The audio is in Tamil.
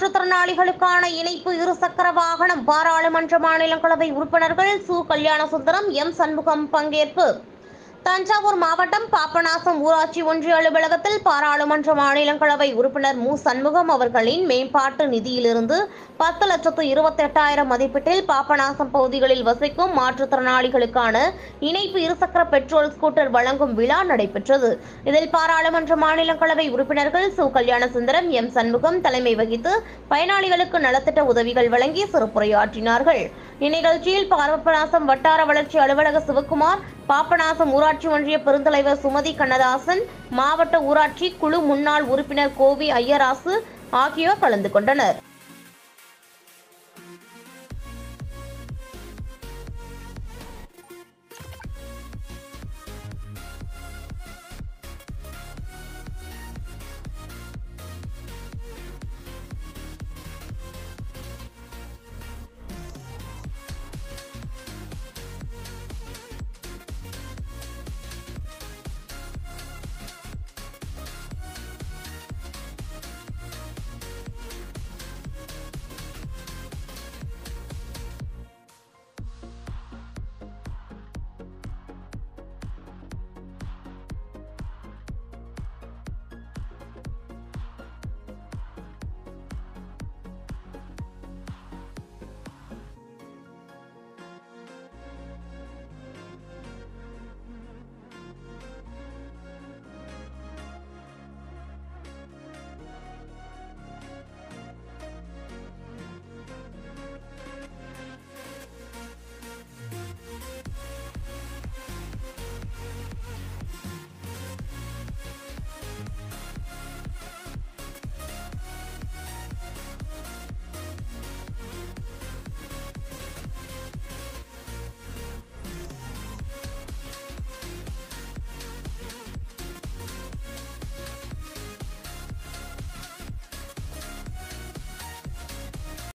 மாற்றுத்திறனாளிகளுக்கான இணைப்பு இருசக்கர வாகனம் பாராளுமன்ற மாநிலங்களவை உறுப்பினர்கள் சு கல்யாணசுந்தரம் எம் சண்முகம் பங்கேற்பு தஞ்சாவூர் மாவட்டம் பாபநாசம் ஊராட்சி ஒன்றிய அலுவலகத்தில் பாராளுமன்ற மாநிலங்களவை உறுப்பினர் மு சண்முகம் அவர்களின் மேம்பாட்டு நிதியிலிருந்து பத்து லட்சத்து இருபத்தெட்டாயிரம் மதிப்பீட்டில் பாபநாசம் பகுதிகளில் வசிக்கும் மாற்றுத்திறனாளிகளுக்கான இணைப்பு இருசக்கர பெட்ரோல் ஸ்கூட்டர் வழங்கும் விழா நடைபெற்றது இதில் பாராளுமன்ற மாநிலங்களவை உறுப்பினர்கள் சு கல்யாணசுந்தரம் எம் சண்முகம் தலைமை வகித்து பயனாளிகளுக்கு நலத்திட்ட உதவிகள் வழங்கி சிறப்புரையாற்றினார்கள் இந்நிகழ்ச்சியில் பாபநாசம் வட்டார வளர்ச்சி அலுவலக சிவக்குமார் பாபநாசம் ஊராட்சி ஒன்றிய பெருந்தலைவர் சுமதி கண்ணதாசன் மாவட்ட ஊராட்சி குழு முன்னாள் உறுப்பினர் கோவி ஐயராசு ஆகியோர் கலந்து கொண்டனர்